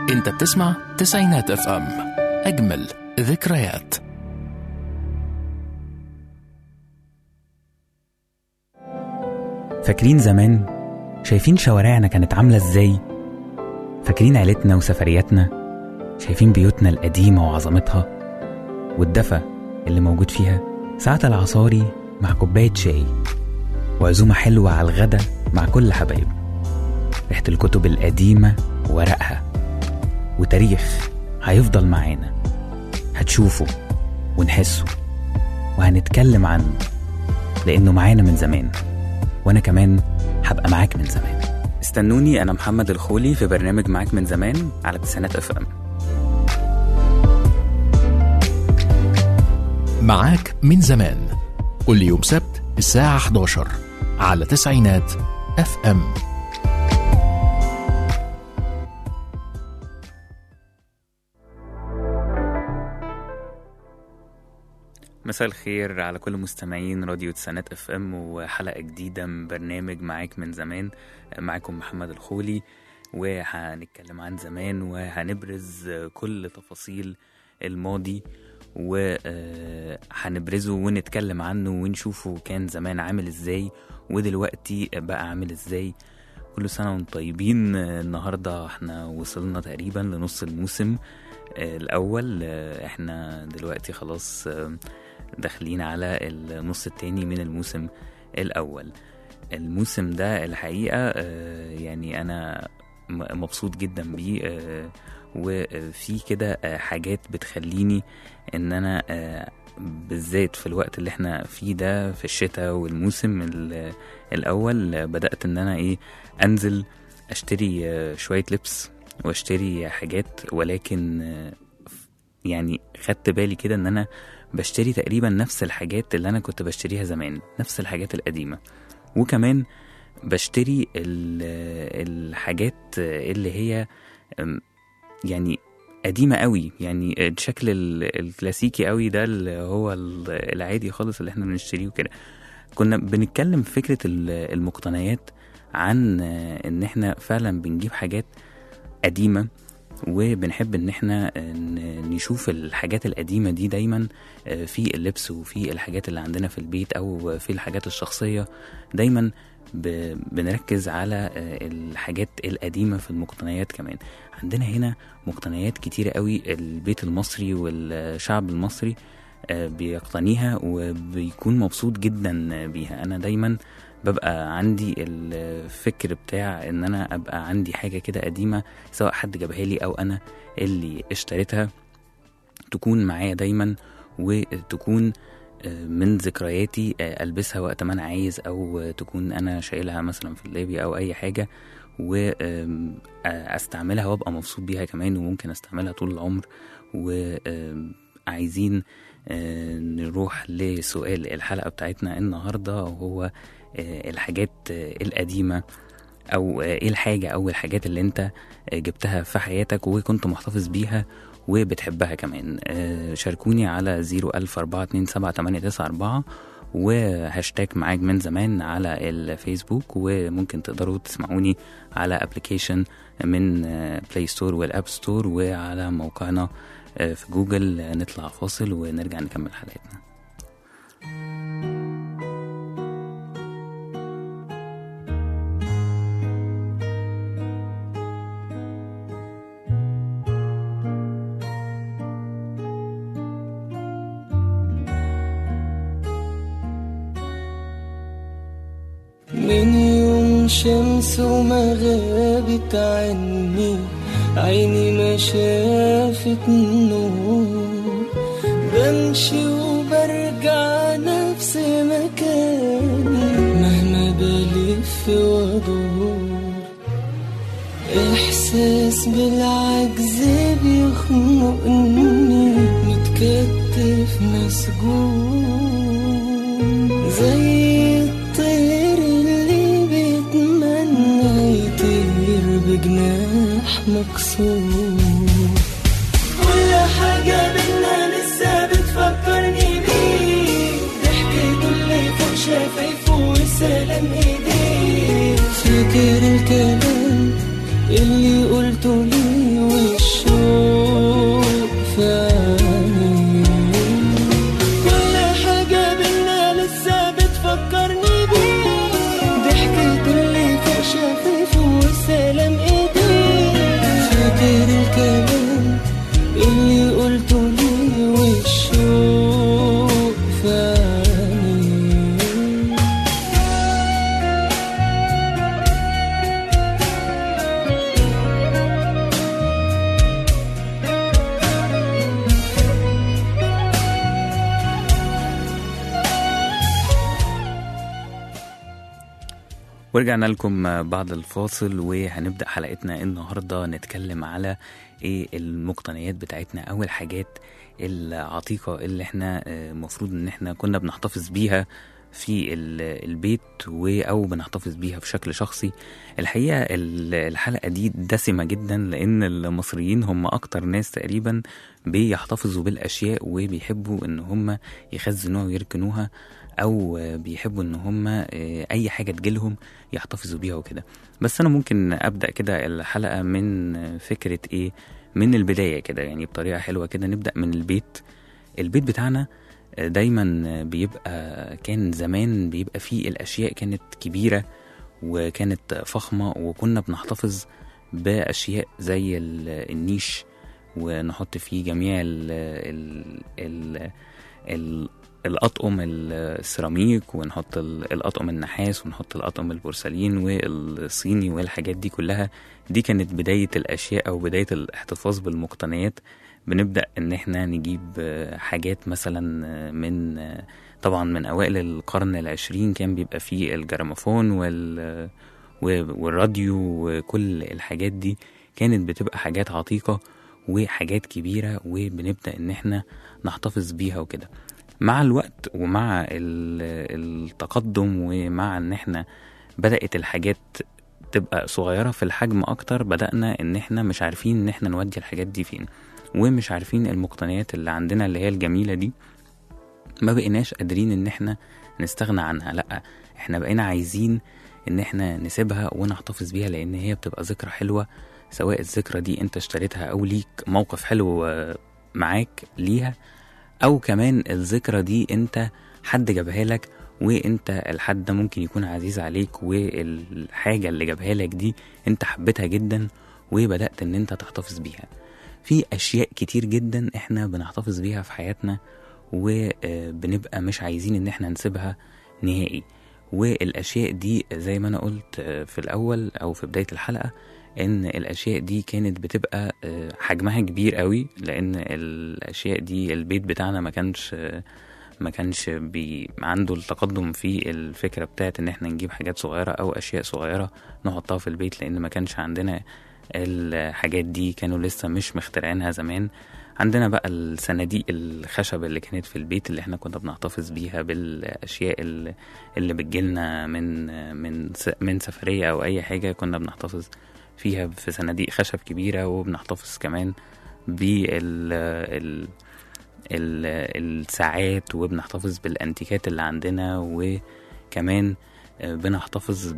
انت بتسمع تسعينات اف ام اجمل ذكريات فاكرين زمان شايفين شوارعنا كانت عاملة ازاي فاكرين عيلتنا وسفرياتنا شايفين بيوتنا القديمة وعظمتها والدفى اللي موجود فيها ساعة العصاري مع كوباية شاي وعزومة حلوة على الغدا مع كل حبايب ريحة الكتب القديمة وورقها وتاريخ هيفضل معانا هتشوفه ونحسه وهنتكلم عنه لأنه معانا من زمان وأنا كمان هبقى معاك من زمان استنوني أنا محمد الخولي في برنامج معاك من زمان على تسعينات اف ام معاك من زمان كل يوم سبت الساعة 11 على تسعينات اف ام مساء الخير على كل مستمعين راديو تسعينات اف ام وحلقة جديدة من برنامج معاك من زمان معاكم محمد الخولي وهنتكلم عن زمان وهنبرز كل تفاصيل الماضي وهنبرزه ونتكلم عنه ونشوفه كان زمان عامل ازاي ودلوقتي بقى عامل ازاي كل سنة وانتم طيبين النهاردة احنا وصلنا تقريبا لنص الموسم الأول احنا دلوقتي خلاص داخلين على النص التاني من الموسم الأول الموسم ده الحقيقة يعني أنا مبسوط جدا بيه وفي كده حاجات بتخليني ان انا بالذات في الوقت اللي احنا فيه ده في الشتاء والموسم الاول بدأت ان انا ايه انزل اشتري شوية لبس واشتري حاجات ولكن يعني خدت بالي كده ان انا بشتري تقريبا نفس الحاجات اللي انا كنت بشتريها زمان نفس الحاجات القديمة وكمان بشتري الحاجات اللي هي يعني قديمة قوي يعني الشكل الكلاسيكي قوي ده اللي هو العادي خالص اللي احنا بنشتريه وكده كنا بنتكلم في فكرة المقتنيات عن ان احنا فعلا بنجيب حاجات قديمة وبنحب ان احنا نشوف الحاجات القديمة دي دايما في اللبس وفي الحاجات اللي عندنا في البيت او في الحاجات الشخصية دايما بنركز على الحاجات القديمة في المقتنيات كمان عندنا هنا مقتنيات كتيرة قوي البيت المصري والشعب المصري بيقتنيها وبيكون مبسوط جدا بيها أنا دايما ببقى عندي الفكر بتاع ان انا ابقى عندي حاجة كده قديمة سواء حد جابها لي او انا اللي اشتريتها تكون معايا دايما وتكون من ذكرياتي البسها وقت ما انا عايز او تكون انا شايلها مثلا في اللابي او اي حاجه واستعملها وابقى مبسوط بيها كمان وممكن استعملها طول العمر وعايزين نروح لسؤال الحلقه بتاعتنا النهارده وهو الحاجات القديمه او ايه الحاجه او الحاجات اللي انت جبتها في حياتك وكنت محتفظ بيها وبتحبها كمان شاركوني على 004278994 وهاشتاج معاك من زمان على الفيسبوك وممكن تقدروا تسمعوني على ابلكيشن من بلاي ستور والاب ستور وعلى موقعنا في جوجل نطلع فاصل ونرجع نكمل حلقتنا من يوم شمس وما غابت عني عيني ما شافت نور بمشي وبرجع نفس مكاني مهما بلف وادور احساس بالعجز بيخنقني متكتف مسجون زي الطير اللي بيتمنى يطير بجناح مكسور كل حاجة بينا لسه بتفكرني بيه ضحكته اللي فوق شفايفه وسلام ايديه فاكر الكلام اللي قلته لي وش الكلام اللي قلته لي والشوق في عينيه ورجعنا لكم بعد الفاصل وهنبدأ حلقتنا النهاردة نتكلم على ايه المقتنيات بتاعتنا او الحاجات العتيقة اللي احنا آه، المفروض ان احنا كنا بنحتفظ بيها في ال- البيت و او بنحتفظ بيها بشكل شخصي الحقيقة ال- الحلقة دي دسمة جدا لان المصريين هم اكتر ناس تقريبا بيحتفظوا بالاشياء وبيحبوا ان هم يخزنوها ويركنوها او آه، بيحبوا ان هم آه، اي حاجه تجيلهم يحتفظوا بيها وكده بس انا ممكن ابدا كده الحلقه من آه، فكره ايه من البدايه كده يعني بطريقه حلوه كده نبدا من البيت البيت بتاعنا آه، دايما آه، بيبقى كان زمان بيبقى فيه الاشياء كانت كبيره وكانت فخمه وكنا بنحتفظ باشياء زي ال- النيش ونحط فيه جميع ال ال ال ال الأطقم السيراميك ونحط ال- الأطقم النحاس ونحط الأطقم البورسلين والصيني والحاجات دي كلها دي كانت بداية الأشياء أو بداية الاحتفاظ بالمقتنيات بنبدأ إن احنا نجيب آه، حاجات مثلا آه، من آه، طبعا من أوائل القرن العشرين كان بيبقى فيه الجراموفون وال و- والراديو وكل الحاجات دي كانت بتبقى حاجات عتيقة وحاجات كبيرة وبنبدأ إن احنا نحتفظ بيها وكده مع الوقت ومع ال- التقدم ومع ان احنا بدأت الحاجات تبقى صغيرة في الحجم أكتر بدأنا إن إحنا مش عارفين إن إحنا نودي الحاجات دي فين ومش عارفين المقتنيات اللي عندنا اللي هي الجميلة دي ما بقيناش قادرين إن إحنا نستغنى عنها لأ إحنا بقينا عايزين إن إحنا نسيبها ونحتفظ بيها لأن هي بتبقى ذكرى حلوة سواء الذكرى دي أنت اشتريتها أو ليك موقف حلو آه، معاك ليها او كمان الذكرى دي انت حد جابها لك وانت الحد ده ممكن يكون عزيز عليك والحاجة اللي جابها لك دي انت حبيتها جدا وبدأت ان انت تحتفظ بيها في اشياء كتير جدا احنا بنحتفظ بيها في حياتنا وبنبقى مش عايزين ان احنا نسيبها نهائي والاشياء دي زي ما انا قلت آه، في الاول او في بداية الحلقة ان الاشياء دي كانت بتبقى آه، حجمها كبير قوي لان الاشياء دي البيت بتاعنا ما كانش آه، ما كانش بي عنده التقدم في الفكرة بتاعت ان احنا نجيب حاجات صغيرة او اشياء صغيرة نحطها في البيت لان ما كانش عندنا الحاجات دي كانوا لسه مش مخترعينها زمان عندنا بقى الصناديق الخشب اللي كانت في البيت اللي احنا كنا بنحتفظ بيها بالاشياء اللي, اللي بتجيلنا من من س- من سفرية او اي حاجة كنا بنحتفظ فيها في صناديق خشب كبيرة وبنحتفظ كمان بال ال ال الساعات وبنحتفظ بالانتيكات اللي عندنا وكمان آه، بنحتفظ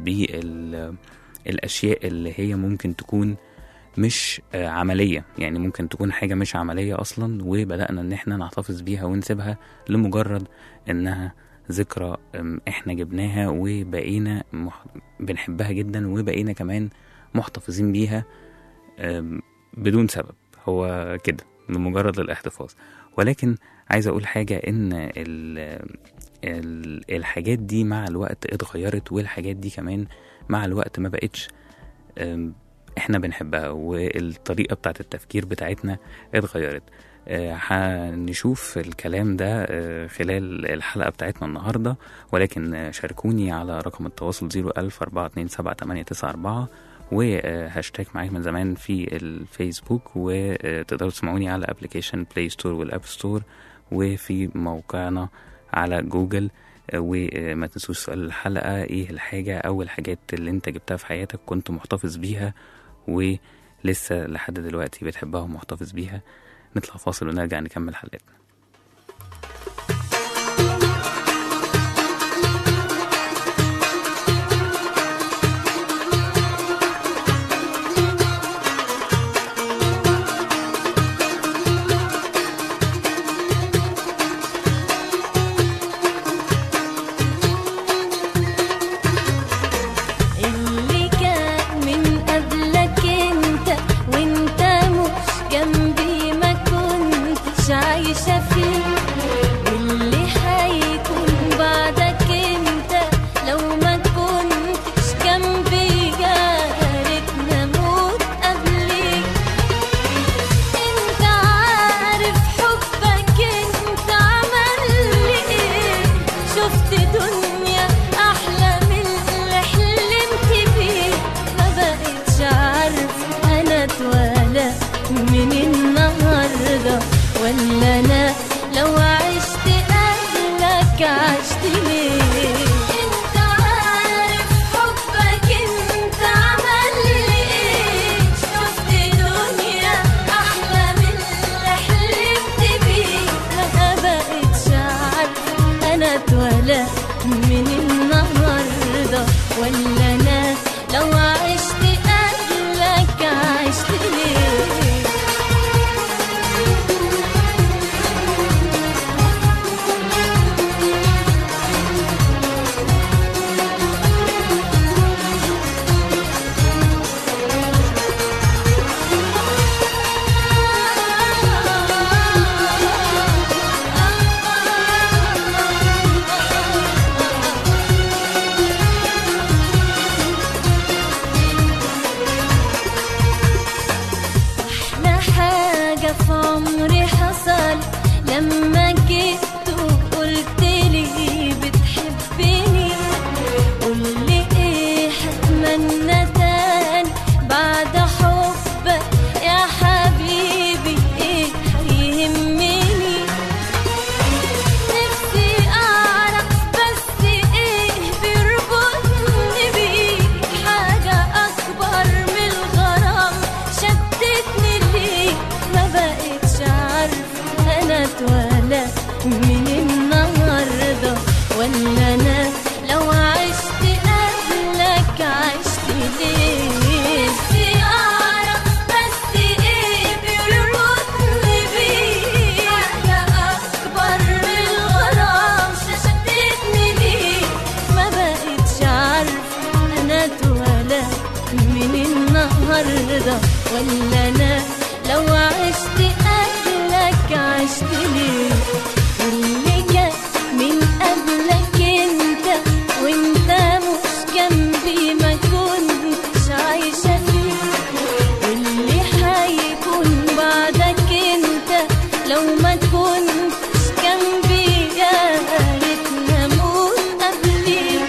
بالاشياء اللي هي ممكن تكون مش آه، عملية يعني ممكن تكون حاجة مش عملية أصلا وبدأنا إن احنا نحتفظ بيها ونسيبها لمجرد إنها ذكرى أم، احنا جبناها وبقينا مح... بنحبها جدا وبقينا كمان محتفظين بيها أم، بدون سبب هو كده لمجرد الاحتفاظ ولكن عايز اقول حاجة ان ال ال الحاجات دي مع الوقت اتغيرت والحاجات دي كمان مع الوقت ما بقتش أم، احنا بنحبها والطريقة بتاعت التفكير بتاعتنا اتغيرت آه، هنشوف الكلام ده آه، خلال الحلقة بتاعتنا النهاردة ولكن آه، شاركوني على رقم التواصل 010427894 وهاشتاج معاك من زمان في الفيسبوك وتقدروا تسمعوني على ابلكيشن بلاي ستور والاب ستور وفي موقعنا على جوجل آه، وما تنسوش سؤال الحلقة ايه الحاجة او الحاجات اللي انت جبتها في حياتك كنت محتفظ بيها ولسه لحد دلوقتي بتحبها ومحتفظ بيها نطلع فاصل ونرجع نكمل حلقتنا اللي كان من قبلك انت وانت مش عمري حصل لما جيت وقلت لي بتحبني قولي ايه هتمنى تاني بعد حبك يا حبيبي ايه هيهمني نفسي اعرف بس ايه بيربطني بيك حاجة اكبر من الغرام شدتني ليك ما بقتش عارفة انا اتولد من النهاردة ولا انا لو عشت قبلك عشت ليه نفسي اعرف بس ايه بيربطني بيك حاجة اكبر من الغرام شدتني ليك ما بقتش عارفة انا اتولد من النهاردة ولا انا لو عشت قبلك عشت ليه واللي جه من قبلك انت وانت مش جنبي ما كنتش عايشة فيه واللي هيكون بعدك انت لو ما كنتش جنبي يا ريت نموت قبلي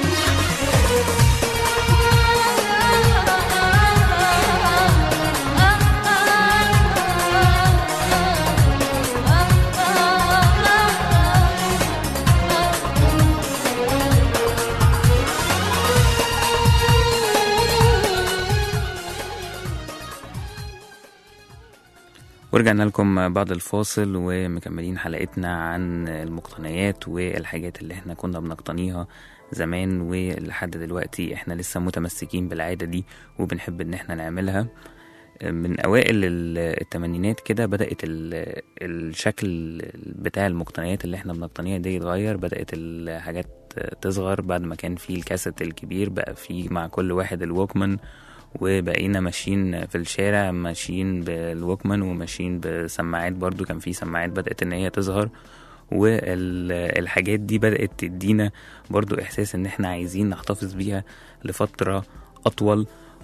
ورجعنا لكم بعد الفاصل ومكملين حلقتنا عن المقتنيات والحاجات اللي احنا كنا بنقتنيها زمان ولحد دلوقتي احنا لسه متمسكين بالعادة دي وبنحب ان احنا نعملها من اوائل ال- التمانينات كده بدأت ال- الشكل بتاع المقتنيات اللي احنا بنقتنيها دي يتغير بدأت الحاجات تصغر بعد ما كان في الكاسيت الكبير بقى في مع كل واحد الووكمان وبقينا ماشيين في الشارع ماشيين بالووكمان وماشيين بسماعات برضو كان في سماعات بدأت ان هي تظهر والحاجات دي بدأت تدينا برضو احساس ان احنا عايزين نحتفظ بيها لفترة اطول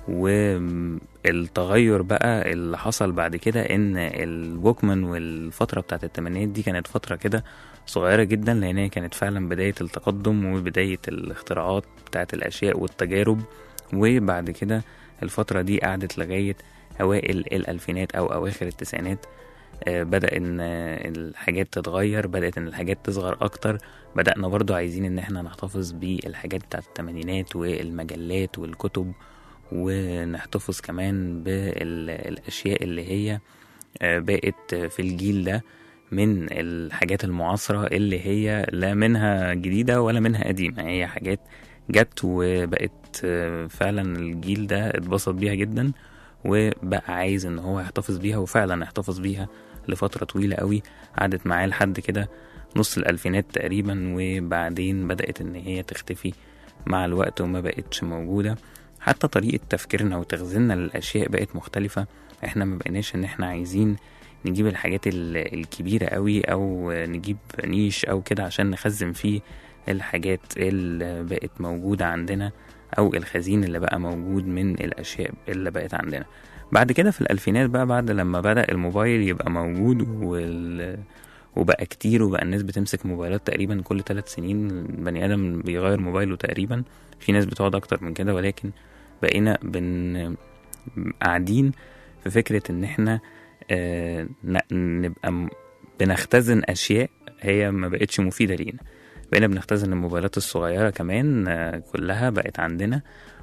والتغير بقى اللي حصل بعد كده ان الووكمان والفترة بتاعت التمانينات دي كانت فترة كده صغيرة جدا لان هي كانت فعلا بداية التقدم وبداية الاختراعات بتاعت الاشياء والتجارب وبعد كده الفترة دي قعدت لغاية أوائل الألفينات أو أواخر التسعينات آه، بدأ إن آه، الحاجات تتغير بدأت إن الحاجات تصغر أكتر بدأنا برضو عايزين إن إحنا نحتفظ بالحاجات بتاعت التمانينات والمجلات والكتب ونحتفظ كمان بالأشياء اللي هي آه، بقت في الجيل ده من الحاجات المعاصرة اللي هي لا منها جديدة ولا منها قديمة هي حاجات جت وبقت آه، فعلا الجيل ده اتبسط بيها جدا وبقى عايز ان هو يحتفظ بيها وفعلا احتفظ بيها لفترة طويلة قوي قعدت معاه لحد كده نص الألفينات تقريبا وبعدين بدأت ان هي تختفي مع الوقت وما بقتش موجودة حتى طريقة تفكيرنا وتخزيننا للأشياء بقت مختلفة احنا ما بقيناش ان احنا عايزين نجيب الحاجات ال- الكبيرة قوي او نجيب نيش او كده عشان نخزن فيه الحاجات اللي بقت موجودة عندنا أو الخزين اللي بقى موجود من الأشياء اللي بقت عندنا بعد كده في الألفينات بقى بعد لما بدأ الموبايل يبقى موجود وال... وبقى كتير وبقى الناس بتمسك موبايلات تقريبا كل ثلاث سنين البني آدم بيغير موبايله تقريبا في ناس بتقعد أكتر من كده ولكن بقينا بن... قاعدين في فكرة إن إحنا آه، ن- نبقى م- بنختزن أشياء هي ما بقتش مفيدة لينا بقينا بنختزن الموبايلات الصغيرة كمان آه، كلها بقت عندنا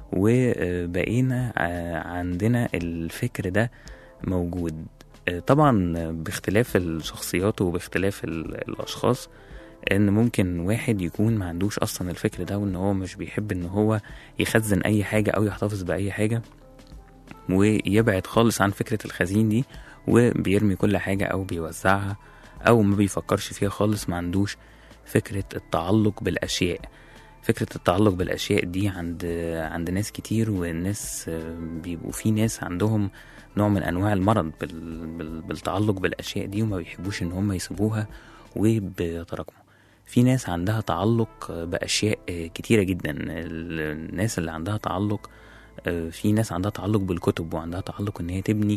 وبقينا آه، عندنا الفكر ده موجود آه، طبعا باختلاف الشخصيات وباختلاف ال- الأشخاص ان ممكن واحد يكون ما عندوش اصلا الفكر ده وان هو مش بيحب ان هو يخزن اي حاجة او يحتفظ باي حاجة ويبعد خالص عن فكرة الخزين دي وبيرمي كل حاجة او بيوزعها او ما بيفكرش فيها خالص ما عندوش فكرة التعلق بالاشياء فكرة التعلق بالاشياء دي عند عند ناس كتير والناس آه، بيبقوا في ناس عندهم نوع من انواع المرض بال... بال... بالتعلق بالاشياء دي وما بيحبوش ان هم يسيبوها وبيتراكموا في ناس عندها تعلق باشياء آه، كتيرة جدا ال- الناس اللي عندها تعلق آه، في ناس عندها تعلق بالكتب وعندها تعلق ان هي تبني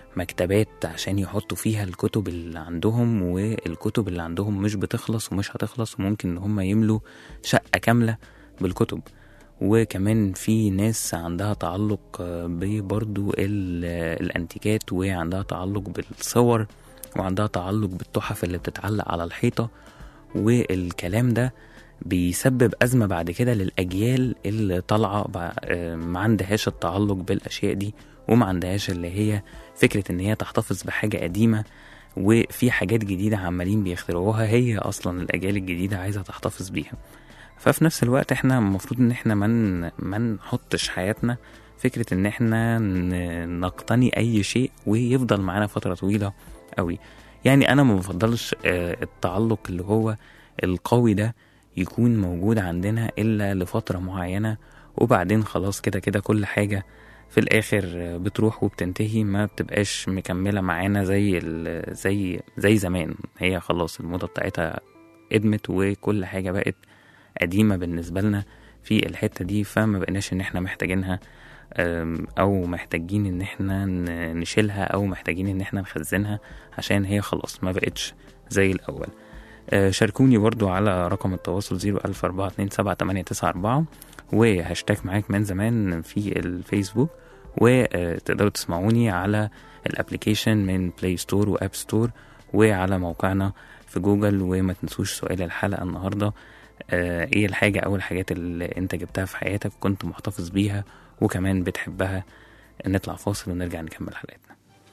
مكتبات عشان يحطوا فيها الكتب اللي عندهم والكتب اللي عندهم مش بتخلص ومش هتخلص وممكن ان هم يملوا شقة كاملة بالكتب وكمان في ناس عندها تعلق ببرضو ال- الانتيكات وعندها تعلق بالصور وعندها تعلق بالتحف اللي بتتعلق على الحيطة والكلام ده بيسبب أزمة بعد كده للأجيال اللي طالعة بع- آه، ما عندهاش التعلق بالأشياء دي وما عندهاش اللي هي فكرة إن هي تحتفظ بحاجة قديمة وفي حاجات جديدة عمالين بيخترعوها هي أصلا الأجيال الجديدة عايزة تحتفظ بيها ففي نفس الوقت احنا المفروض ان احنا من ما نحطش حياتنا فكرة ان احنا ن- نقتني اي شيء ويفضل معانا فترة طويلة قوي يعني انا ما بفضلش آه، التعلق اللي هو القوي ده يكون موجود عندنا الا لفترة معينة وبعدين خلاص كده كده كل حاجة في الاخر آه، بتروح وبتنتهي ما بتبقاش مكملة معانا زي ال- زي زي زمان هي خلاص الموضة بتاعتها ادمت وكل حاجة بقت قديمة بالنسبة لنا في الحتة دي فما بقناش ان احنا محتاجينها أم، او محتاجين ان احنا ن- نشيلها او محتاجين ان احنا نخزنها عشان هي خلاص ما بقتش زي الاول أه، شاركوني برضو على رقم التواصل 014278994 وهاشتاج معاك من زمان في الفيسبوك وتقدروا تسمعوني على الابليكيشن من بلاي ستور واب ستور وعلى موقعنا في جوجل وما تنسوش سؤال الحلقة النهاردة آه، ايه الحاجة او الحاجات اللي انت جبتها في حياتك كنت محتفظ بيها وكمان بتحبها نطلع فاصل ونرجع نكمل حلقتنا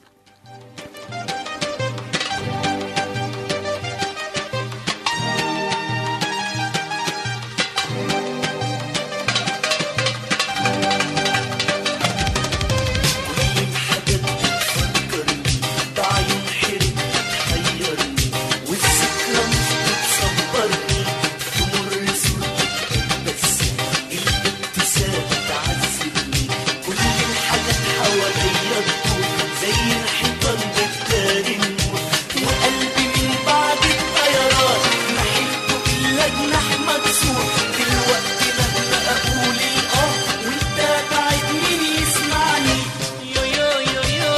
بعيون حرق تحيرني والذكرى مش بتصبرني تمر صورتك بس الابتسامة تعذبني كل الحاجات حواليا تدور زي الحيطان بتداري النور وقلبي من بعد الطيران ناحيته إلا جناح مكسور دلوقتي لما أقول الآه وأنت بعد مين يسمعني يو يو يو يو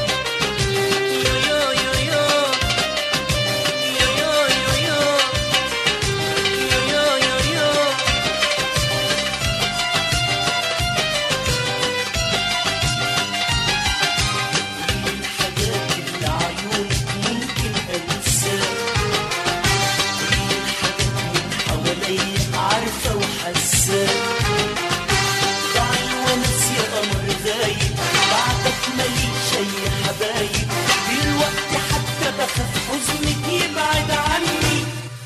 الحاجات اللي عيونك ممكن انساها كل الحاجات من حواليا عارفه وحاساها ضاعي وناس يا قمر غايب بعدك ماليش اي حبايب دلوقتي حتى بخاف حزنك يبعد عني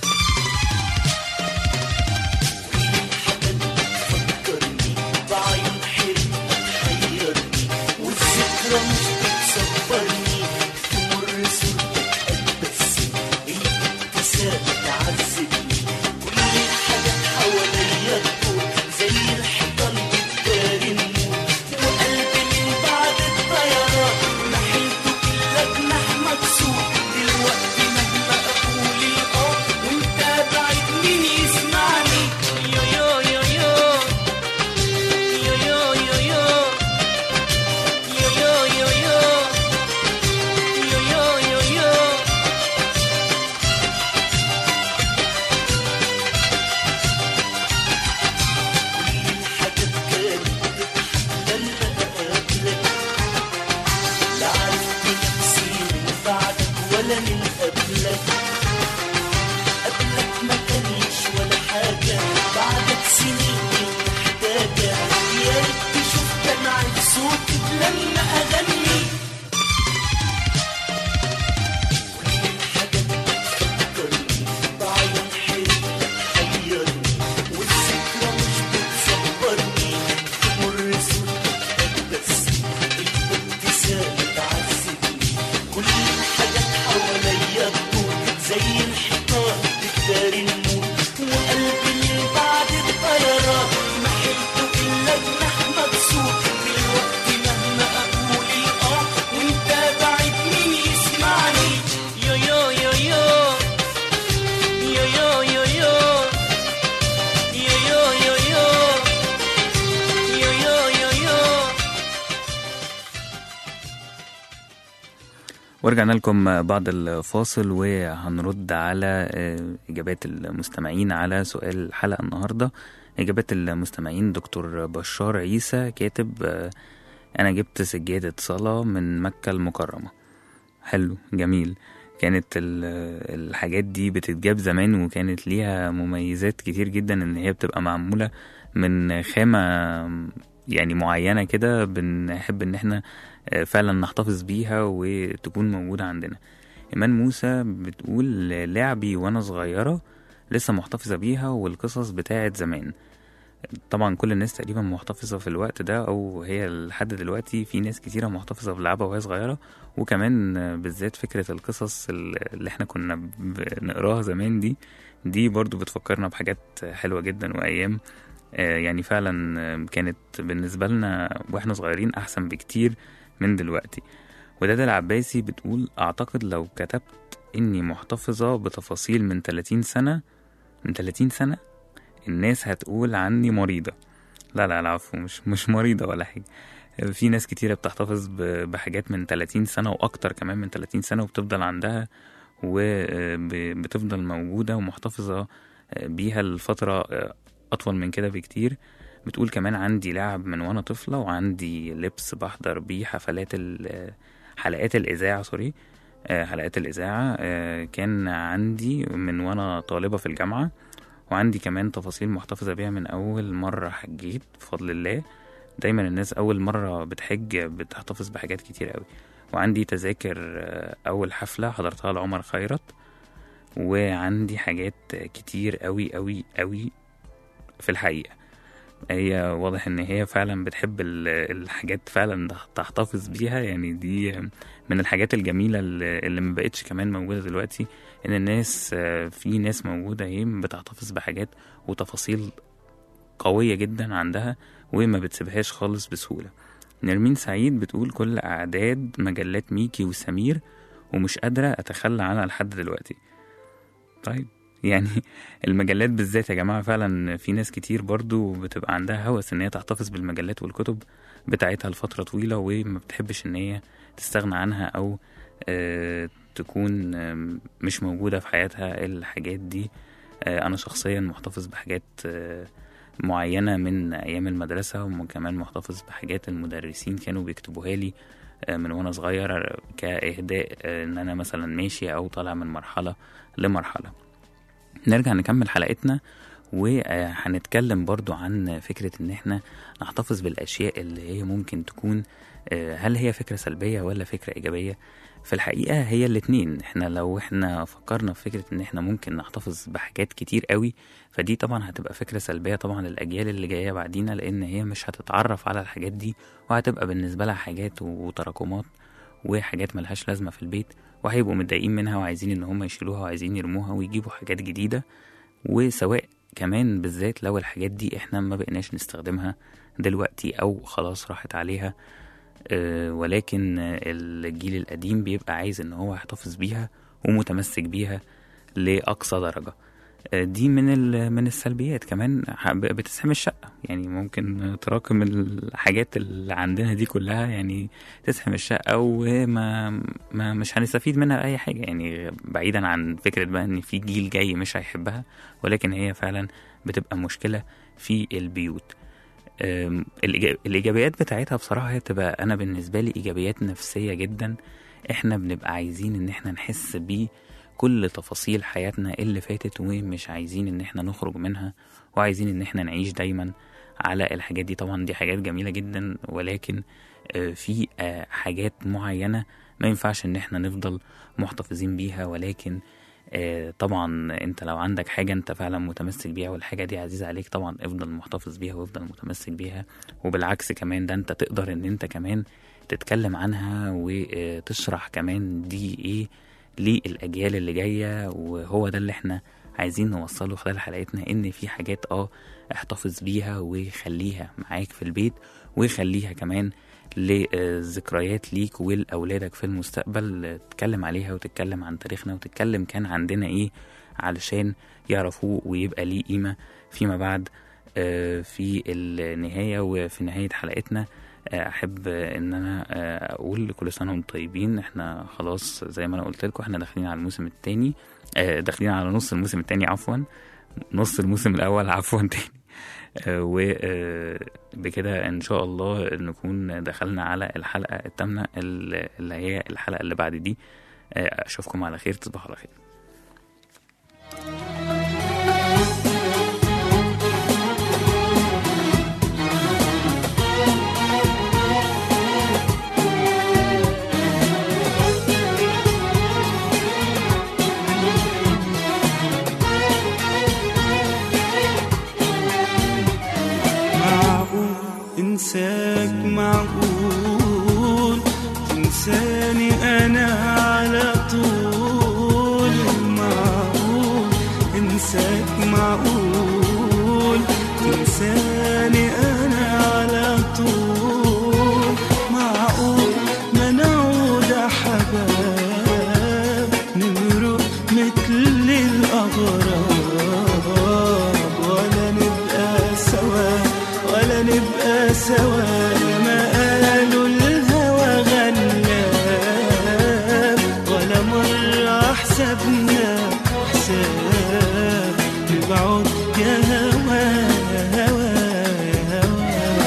الحاجات بتفكرني بعيون حلوة تحيرني والذكرى مش بتصبرني تمر صورتك بس الابتسامة تعذبني كل الحاجات حواليا تدور زي الحيطان بتداري النور وقلبي من بعد الطيران ناحيته إلا جناح مكسور دلوقتي مهما أقول الآه وأنت بعيد مين يسمعني يو يو يو يو يو يو يو يو يو يو يو ورجعنا لكم بعد الفاصل وهنرد على آه، إجابات المستمعين على سؤال الحلقة النهاردة إجابات المستمعين دكتور بشار عيسى كاتب آه، أنا جبت سجادة صلاة من مكة المكرمة حلو جميل كانت ال- الحاجات دي بتتجاب زمان وكانت ليها مميزات كتير جدا ان هي بتبقى معمولة من خامة يعني معينة كده بنحب ان احنا آه، فعلا نحتفظ بيها وتكون موجودة عندنا إيمان موسى بتقول لعبي وأنا صغيرة لسه محتفظة بيها والقصص بتاعت زمان طبعا كل الناس تقريبا محتفظة في الوقت ده أو هي لحد دلوقتي في ناس كتيرة محتفظة بلعبها وهي صغيرة وكمان آه، بالذات فكرة القصص اللي احنا كنا بنقراها زمان دي دي برضو بتفكرنا بحاجات حلوة جدا وأيام آه، يعني فعلا آه، كانت بالنسبة لنا واحنا صغيرين أحسن بكتير من دلوقتي وداد العباسي بتقول أعتقد لو كتبت إني محتفظة بتفاصيل من 30 سنة من 30 سنة الناس هتقول عني مريضة لا لا العفو مش مش مريضة ولا حاجة في ناس كتيرة بتحتفظ ب- بحاجات من 30 سنة وأكتر كمان من 30 سنة وبتفضل عندها وبتفضل موجودة ومحتفظة بيها لفترة أطول من كده بكتير بتقول كمان عندي لعب من وأنا طفلة وعندي لبس بحضر بيه حفلات ال- حلقات الإذاعة سوري آه، حلقات الإذاعة آه، كان عندي من وأنا طالبة في الجامعة وعندي كمان تفاصيل محتفظة بيها من أول مرة حجيت بفضل الله دايما الناس أول مرة بتحج بتحتفظ بحاجات كتير قوي وعندي تذاكر آه، أول حفلة حضرتها لعمر خيرت وعندي حاجات كتير قوي قوي قوي في الحقيقة هي واضح ان هي فعلا بتحب ال- الحاجات فعلا تحتفظ بيها يعني دي من الحاجات الجميلة اللي اللي ما بقتش كمان موجودة دلوقتي ان الناس آه، في ناس موجودة ايه بتحتفظ بحاجات وتفاصيل قوية جدا عندها وما بتسيبهاش خالص بسهولة نرمين سعيد بتقول كل أعداد مجلات ميكي وسمير ومش قادرة أتخلى عنها لحد دلوقتي طيب يعني المجلات بالذات يا جماعة فعلا في ناس كتير برضو بتبقى عندها هوس ان هي تحتفظ بالمجلات والكتب بتاعتها لفترة طويلة وما بتحبش ان هي تستغنى عنها او آه تكون آه مش موجودة في حياتها الحاجات دي آه انا شخصيا محتفظ بحاجات آه معينة من ايام المدرسة وكمان محتفظ بحاجات المدرسين كانوا بيكتبوها لي آه من وانا صغير كاهداء آه ان انا مثلا ماشي او طالع من مرحلة لمرحلة نرجع نكمل حلقتنا وهنتكلم برضو عن فكرة ان احنا نحتفظ بالاشياء اللي هي ممكن تكون آه، هل هي فكرة سلبية ولا فكرة ايجابية في الحقيقة هي الاتنين احنا لو احنا فكرنا في فكرة ان احنا ممكن نحتفظ بحاجات كتير قوي فدي طبعا هتبقى فكرة سلبية طبعا للأجيال اللي جاية بعدينا لأن هي مش هتتعرف على الحاجات دي وهتبقى بالنسبة لها حاجات وتراكمات وحاجات ملهاش لازمة في البيت وهيبقوا متضايقين منها وعايزين ان هم يشيلوها وعايزين يرموها ويجيبوا حاجات جديدة وسواء كمان بالذات لو الحاجات دي احنا ما بقيناش نستخدمها دلوقتي او خلاص راحت عليها آه، ولكن آه، الجيل القديم بيبقى عايز ان هو يحتفظ بيها ومتمسك بيها لأقصى درجة آه، دي من ال- من السلبيات كمان ح- ب- بتسحم الشقة يعني ممكن تراكم الحاجات اللي عندنا دي كلها يعني تسحم الشقة وما ما مش هنستفيد منها أي حاجة يعني بعيدا عن فكرة بقى إن في جيل جاي مش هيحبها ولكن هي فعلا بتبقى مشكلة في البيوت أم، الإيجا- الإيجابيات بتاعتها بصراحة هي بتبقى أنا بالنسبة لي إيجابيات نفسية جدا إحنا بنبقى عايزين إن إحنا نحس بيه كل تفاصيل حياتنا اللي فاتت ومش عايزين إن إحنا نخرج منها وعايزين إن إحنا نعيش دايما على الحاجات دي طبعا دي حاجات جميلة جدا ولكن آه، في آه، حاجات معينة ما ينفعش إن إحنا نفضل محتفظين بيها ولكن آه، طبعا انت لو عندك حاجة انت فعلا متمسك بيها والحاجة دي عزيزة عليك طبعا افضل محتفظ بيها وافضل متمسك بيها وبالعكس كمان ده انت تقدر ان انت كمان تتكلم عنها وتشرح كمان دي ايه للأجيال اللي جاية وهو ده اللي احنا عايزين نوصله خلال حلقتنا ان في حاجات اه احتفظ بيها وخليها معاك في البيت وخليها كمان لذكريات ليك ولأولادك في المستقبل تتكلم عليها وتتكلم عن تاريخنا وتتكلم كان عندنا ايه علشان يعرفوه ويبقى ليه قيمة فيما بعد آه، في النهاية وفي نهاية حلقتنا آه، احب آه، ان انا آه، اقول كل سنه وانتم طيبين احنا خلاص زي ما انا قلت لكم احنا داخلين على الموسم الثاني داخلين على نص الموسم الثاني عفوا نص الموسم الاول عفوا تاني وبكده ان شاء الله نكون دخلنا على الحلقه الثامنه اللي هي الحلقه اللي بعد دي آه، اشوفكم على خير تصبحوا على خير معقول انساك معقول تنساني انا على طول معقول انساك معقول تنساني انا على طول معقول ما نعود حباب نمرق مثل الاغراب ولا نبقى سوا ولا نبقى سوا ما قالوا الهوى غلاب ولا مرة حسبنا حساب نبعد يا هوا يا هوا يا هوا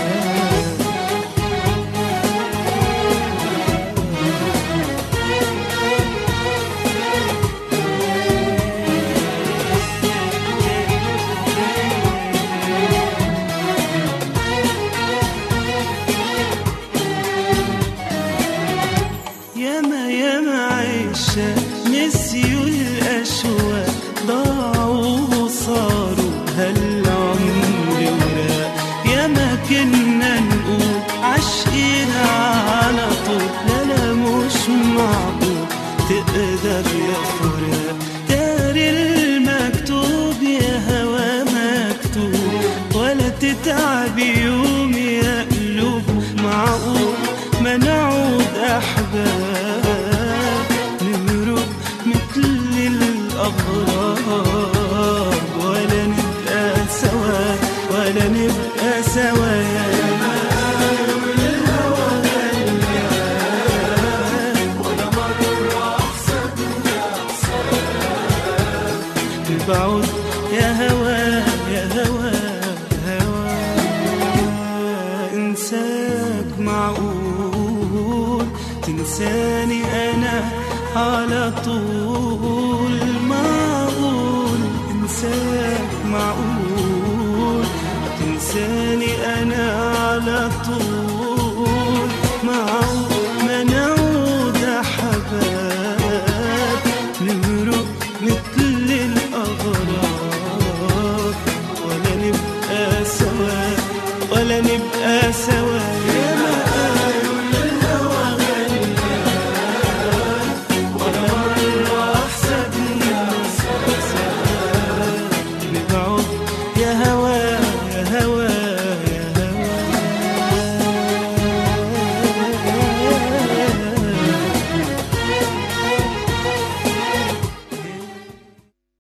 ياما ياما عيشة نسيوا الأشواق ضاعوا وصاروا هالعمر وراق ياما كنا نقول عشقنا على طول لا لا مش معقول تقدر يا فراق داري المكتوب يا هوا مكتوب ولا تتعب يوم يا قلوب معقول ما نعود أحباب نمرق مثل الأغراب ولا نبقى سوا ولا نبقى سوا بعد يا هوا يا هوا هوا انساك معقول تنساني انا على طول معقول انساك معقول تنساني انا